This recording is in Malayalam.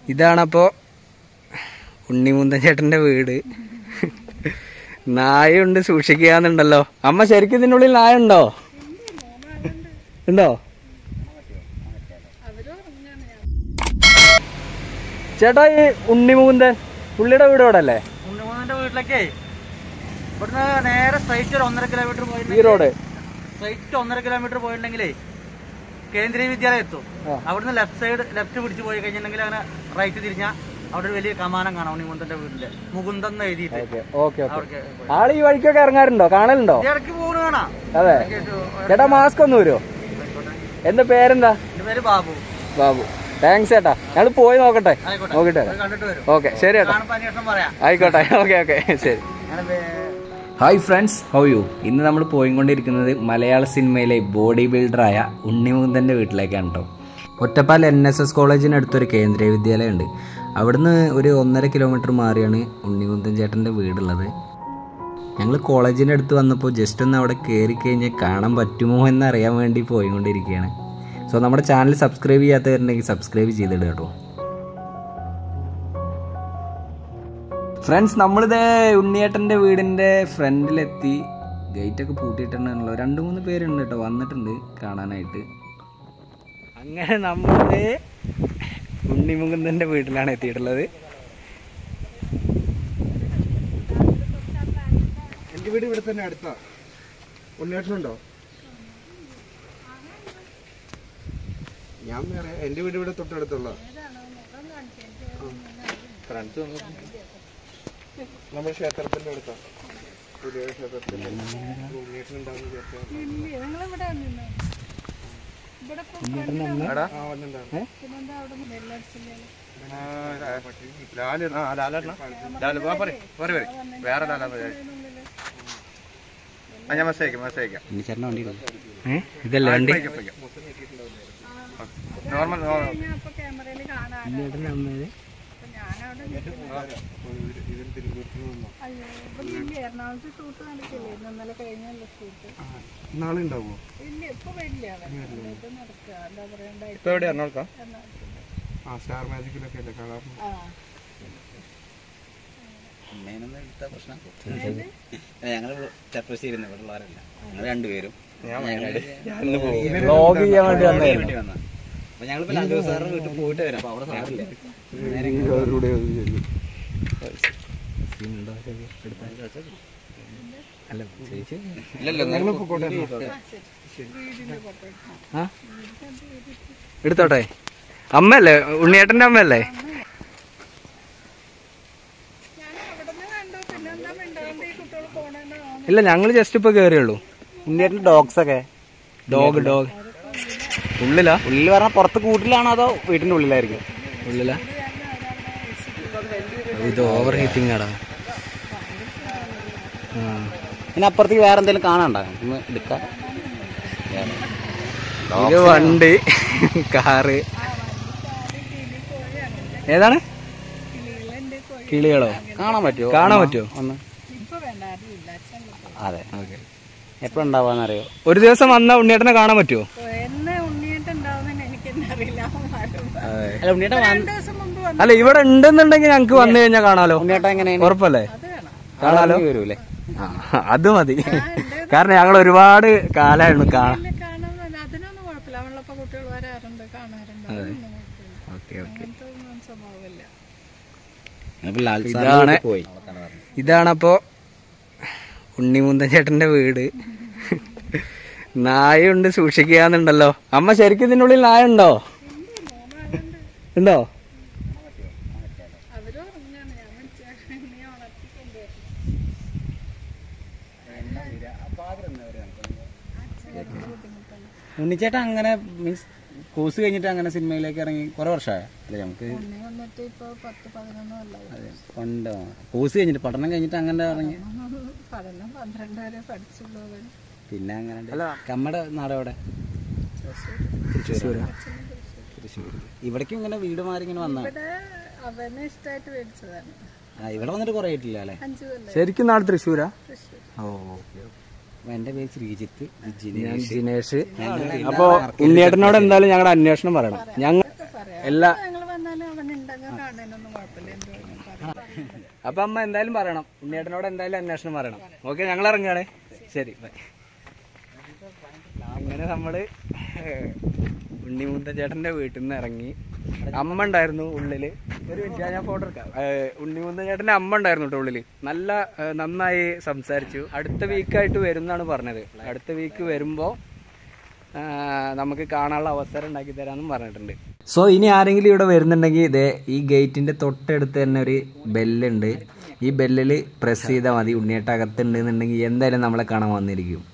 ഇതാണപ്പോ ഉണ്ണിമുന്തൻ ചേട്ടന്റെ വീട് നായുണ്ട് സൂക്ഷിക്കാന്നുണ്ടല്ലോ അമ്മ ശരിക്കും ഇതിനുള്ളിൽ നായ ഉണ്ടോ ഉണ്ടോ ചേട്ടാ ഈ ഉണ്ണിമുകുന്ദൻ പുള്ളിയുടെ വീട് ഇവിടെ അല്ലേ ഉണ്ണിമോഹന്റെ വീട്ടിലേക്കേ ഇവിടുന്ന് നേരെ സ്ട്രൈറ്റ് ഒരു ഒന്നര കിലോമീറ്റർ ഈ പോയിട്ടുണ്ടെങ്കിൽ റോഡ് സ്ട്രൈറ്റ് ഒന്നര കിലോമീറ്റർ പോയിട്ടുണ്ടെങ്കിലേ കേന്ദ്രീയ വിദ്യാലയം എത്തും ആ. അവിടുന്ന് ലെഫ്റ്റ് സൈഡ് ലെഫ്റ്റ് പിടിച്ച് പോയി കഴിഞ്ഞിട്ടുണ്ടെങ്കിൽ അങ്ങനെ റൈറ്റ് തിരിഞ്ഞാൽ അവിടെ ഒരു വലിയ കമാനം കാണാം ഉണ്ണിമുന്തന്റെ വീട്ടില് മുകുന്ദൻ എന്ന് എഴുതിയിട്ട് ഓക്കെ ഓക്കെ ഓക്കെ അവിടേക്ക് പോയി. ആള് ഈ വഴിക്കൊക്കെ ഇറങ്ങാറുണ്ടോ കാണലുണ്ടോ ഇത് ഇടയ്ക്ക് പോകുന്ന കാണാം അതെ ചേട്ടാ മാസ്ക് ഒന്ന് വരുമോ എന്താ പേരെന്താ എന്റെ പേര് ബാബു ബാബു താങ്ക്സ് ചേട്ടാ ഞങ്ങൾ പോയി നോക്കട്ടെ ആയിക്കോട്ടെ നോക്കിട്ട് പോയി കണ്ടിട്ട് വരും ഓക്കെ ശരി ചേട്ടാ കാണുമ്പോ അന്വേഷണം പറയാം ആയിക്കോട്ടെ ഓക്കെ ഓക്കെ ശരി അങ്ങനെ വേ- ഹായ് ഫ്രണ്ട്സ് ഹൗ യു ഇന്ന് നമ്മൾ പോയിക്കൊണ്ടിരിക്കുന്നത് മലയാള സിനിമയിലെ ബോഡി ബിൽഡറായ ഉണ്ണിമുകുന്ദൻ്റെ വീട്ടിലേക്കാണ് കേട്ടോ ഒറ്റപ്പാൽ എൻ എസ് എസ് കോളേജിനടുത്തൊരു കേന്ദ്രീയ വിദ്യാലയമുണ്ട് അവിടുന്ന് ഒരു ഒന്നര കിലോമീറ്റർ മാറിയാണ് ഉണ്ണിമുകുന്ദൻ ചേട്ടൻ്റെ വീടുള്ളത് ഞങ്ങൾ കോളേജിൻ്റെ അടുത്ത് വന്നപ്പോൾ ജസ്റ്റ് ഒന്ന് അവിടെ കയറി കഴിഞ്ഞാൽ കാണാൻ പറ്റുമോ എന്നറിയാൻ വേണ്ടി പോയിക്കൊണ്ടിരിക്കുകയാണ് സോ നമ്മുടെ ചാനൽ സബ്സ്ക്രൈബ് ചെയ്യാത്തവരുണ്ടെങ്കിൽ സബ്സ്ക്രൈബ് ചെയ്തിടുക കേട്ടോ ഫ്രണ്ട്സ് നമ്മളിത് ഉണ്ണിയേട്ടൻ്റെ വീടിൻ്റെ ഫ്രണ്ടിലെത്തി ഗേറ്റൊക്കെ പൂട്ടിയിട്ടുണ്ടല്ലോ രണ്ട് മൂന്ന് പേരുണ്ട് കേട്ടോ വന്നിട്ടുണ്ട് കാണാനായിട്ട് അങ്ങനെ നമ്മൾ ഉണ്ണിമുകുന്ദൻ്റെ വീട്ടിലാണ് എത്തിയിട്ടുള്ളത് എന്റെ വീട് ഇവിടെ തന്നെ അടുത്താ ഉണ്ണേട്ടനുണ്ടോ ഞാൻ വേറെ എന്റെ വീട് ഇവിടെ തൊട്ടടുത്തുള്ള നമ്മുടെ ക്ഷേത്രത്തിന്റെ അടുത്താ പുതിയ ക്ഷേത്രത്തിന്റെ ഉണ്ണേട്ടനുണ്ടാവും ആ വന്നിട്ടുണ്ടാവും ലാല് ആ ലാലേട്ടനാ ലാല് വാ പറ പറ പറ വേറെ ലാലാന്ന് വിചാരിച്ചു ആ ഞാൻ മെസ്സേജ് അയക്കാം മെസ്സേജ് അയക്കാം ഉണ്ണിച്ചേട്ടൻ്റെ വണ്ടി ഏ ഇതല്ലേ വണ്ടി നോർമൽ ഉണ്ണിയേട്ടൻ്റെ അമ്മേത് എറണാകുളത്ത് ഷൂട്ട് നടക്കില്ലേ ഇന്നലെ കഴിഞ്ഞല്ലോ ഷൂട്ട് നാളെ ഉണ്ടാവുമോ ഇല്ല ഇപ്പൊ വരില്ല ഇത് നടക്കുക എന്താ പറയണ്ട ഇപ്പൊ എവിടെ എറണാകുളത്താ ആ സ്റ്റാർ മാജിക്കിലൊക്കെ അല്ലേ കളർ ആ ഞങ്ങൾ ചെറുപ്പശ്ശേരിന്ന് ഇവിടെ ഉള്ളവരല്ല ഞങ്ങൾ രണ്ടുപേരും വ്ളോഗ് ചെയ്യാൻ വേണ്ടി വന്നതായിരുന്നു വേണ്ടി വന്ന അപ്പൊ ഞങ്ങളിപ്പോ രണ്ടു ദിവസം സാറിന്റെ വീട്ടിൽ പോയിട്ട് വരാം അപ്പൊ അവിടെ സാറില്ല നേരെ അല്ല ചേച്ചി ഇല്ലല്ലോ ഞങ്ങളിപ്പോ കോട്ടെ ആ എടുത്തോട്ടെ അമ്മയല്ലേ ഉണ്ണിയേട്ടൻ്റെ അമ്മയല്ലേ ഞാൻ അവിടെ നിന്ന് കണ്ടു പിന്നെ എന്താ മിണ്ടാണ്ട് ഈ കുട്ടികൾ പോണെന്ന് ഇല്ല ഞങ്ങൾ ജസ്റ്റ് ഇപ്പൊ കേറിയുള്ളൂ ഉണ്ണിയേട്ടൻ ഡോഗ്സ് ഒക്കെ ഡോഗ് ഡോഗ് ഉള്ളിലാ ഉള്ളിൽ പറഞ്ഞാൽ പുറത്ത് കൂട്ടിലാണോ അതോ വീട്ടിന്റെ ഉള്ളിലായിരിക്കും ഉള്ളിലാ ഇത് ഓവർ ഹീറ്റിംഗ് ആടാ ആ. പിന്നെ അപ്പുറത്തേക്ക് വേറെ എന്തെങ്കിലും കാണാണ്ടോ ഒന്ന് എടുക്കാം ഇത് വണ്ടി കാറ് ഏതാണ് കിളികളോ കാണാൻ പറ്റുമോ കാണാൻ പറ്റുമോ ഒന്ന് ഇപ്പൊ വേണ്ട ആരുമില്ല അച്ഛൻ അതെ എപ്പോഴും ഉണ്ടാവാന്നറിയോ ഒരു ദിവസം വന്ന ഉണ്ണിയേട്ടനെ കാണാൻ പറ്റുമോ എന്നെ ഉണ്ണിയിട്ട് ഉണ്ടാവുന്ന എനിക്ക് തന്നെ അറിയില്ല അല്ല ഉണ്ണിയേട്ടൻ വന്ന് രണ്ടു ദിവസം മുമ്പ് വന്നു അല്ല ഇവിടെ ഉണ്ടെന്നുണ്ടെങ്കിൽ ഞങ്ങക്ക് വന്നു കഴിഞ്ഞാൽ കാണാലോ ഉണ്ണിയേട്ടൻ എങ്ങനെ ഉറപ്പല്ലേ അത് വേണം കാണാലോ വരൂലേ ആ, അത് മതി കാരണം ഞങ്ങൾ ഒരുപാട് കാലായിരുന്നു കാണാൻ ഇല്ല, കാണാൻ അതിനൊന്നും കുഴപ്പമില്ല അവളൊപ്പം കുട്ടികൾ വരാറുണ്ട് കാണാറുണ്ട് അതൊന്നും കുഴപ്പമില്ല ഓക്കെ ഓക്കെ അങ്ങനത്തെ ഒന്നും സ്വഭാവമില്ല ഞാനിപ്പോ ലാൽ ഇതാണ് സാറിന്റെ വീട്ടിൽ പോയി ഇതാണപ്പോ ഉണ്ണിമുന്തൻ ചേട്ടന്റെ വീട് നായുണ്ട് സൂക്ഷിക്കാന്നുണ്ടല്ലോ അമ്മ ശരിക്കും ഇതിനുള്ളിൽ നായ ഉണ്ടോ ഉണ്ടോ അവര് ഉറങ്ങാണ് ഞാൻ വിളിച്ച നീ ഉണർത്തിക്കൊണ്ട് ഉണ്ണിച്ചേട്ടൻ അങ്ങനെ മീൻസ് കോഴ്സ് കഴിഞ്ഞിട്ട് അങ്ങനെ സിനിമയിലേക്ക് ഇറങ്ങി കുറെ വർഷമായ അല്ലെ നമുക്ക് ഉണ്ണി വന്നിട്ട് ഇപ്പൊ പത്ത് പതിനൊന്നും അല്ല പണ്ട് കോഴ്സ് കഴിഞ്ഞിട്ട് പഠനം കഴിഞ്ഞിട്ട് അങ്ങനെ ഇറങ്ങി പഠനം പന്ത്രണ്ട് വരെ പഠിച്ചുള്ളൂ അവൻ പിന്നെ അങ്ങനെ കമ്മടെ നാടെവിടെ തൃശ്ശൂർ തൃശ്ശൂർ ഇവിടേക്കും ഇങ്ങനെ വീട് മാറി ഇങ്ങനെ വന്ന ഇവിടെ അവന് ഇഷ്ടമായിട്ട് മേടിച്ചതാണ് ഇവിടെ വന്നിട്ട് കുറെ ആയിട്ടില്ല അല്ലെ അഞ്ചു കൊല്ലം ശരിക്കും നാട് തൃശ്ശൂരാ തൃശ്ശൂർ ഓ ഓക്കെ എന്റെ പേര് ശ്രീജിത്ത് ഞാൻ ജിനേഷ് അപ്പോ ഉണ്ണിയേട്ടനോട് എന്തായാലും ഞങ്ങളുടെ അന്വേഷണം പറയണം ഞങ്ങൾ എല്ലാ ഞങ്ങൾ വന്നാൽ എന്നാലും അവൻ ഉണ്ടെങ്കിൽ കാണാനൊന്നും കുഴപ്പമില്ല എന്ത് വേണം പറയാം അപ്പൊ അമ്മ എന്തായാലും പറയണം ഉണ്ണിയേട്ടനോട് എന്തായാലും അന്വേഷണം പറയണം ഓക്കെ ഞങ്ങൾ ഇറങ്ങുകയാണ് ശരി ബൈ അങ്ങനെ നമ്മള് ഏഹ്, ഉണ്ണിമുന്തൻ ചേട്ടന്റെ വീട്ടിൽ നിന്ന് ഇറങ്ങി അമ്മ ഉണ്ടായിരുന്നു ഉള്ളില് ഒരു മിനിറ്റ് ഞാൻ ഫോട്ടോ എടുക്കാം ഏഹ്, ഉണ്ണിമുന്തൻ ചേട്ടന്റെ അമ്മ ഉണ്ടായിരുന്നു കേട്ടോ ഉള്ളില് നല്ല ഏഹ്, നന്നായി സംസാരിച്ചു അടുത്ത വീക്കായിട്ട് വരുന്നാണ് പറഞ്ഞത് അടുത്ത വീക്ക് വരുമ്പോ ആ, നമുക്ക് കാണാനുള്ള അവസരം ഉണ്ടാക്കി തരാമെന്നും പറഞ്ഞിട്ടുണ്ട് സോ ഇനി ആരെങ്കിലും ഇവിടെ വരുന്നുണ്ടെങ്കിൽ ഇതേ ഈ ഗേറ്റിന്റെ തൊട്ടടുത്ത് തന്നെ ഒരു ബെല്ലുണ്ട് ഈ ബെല്ലിൽ പ്രസ് ചെയ്താൽ മതി ഉണ്ണിയേട്ട അകത്തുണ്ട് എന്നുണ്ടെങ്കിൽ എന്തായാലും നമ്മളെ കാണാൻ വന്നിരിക്കും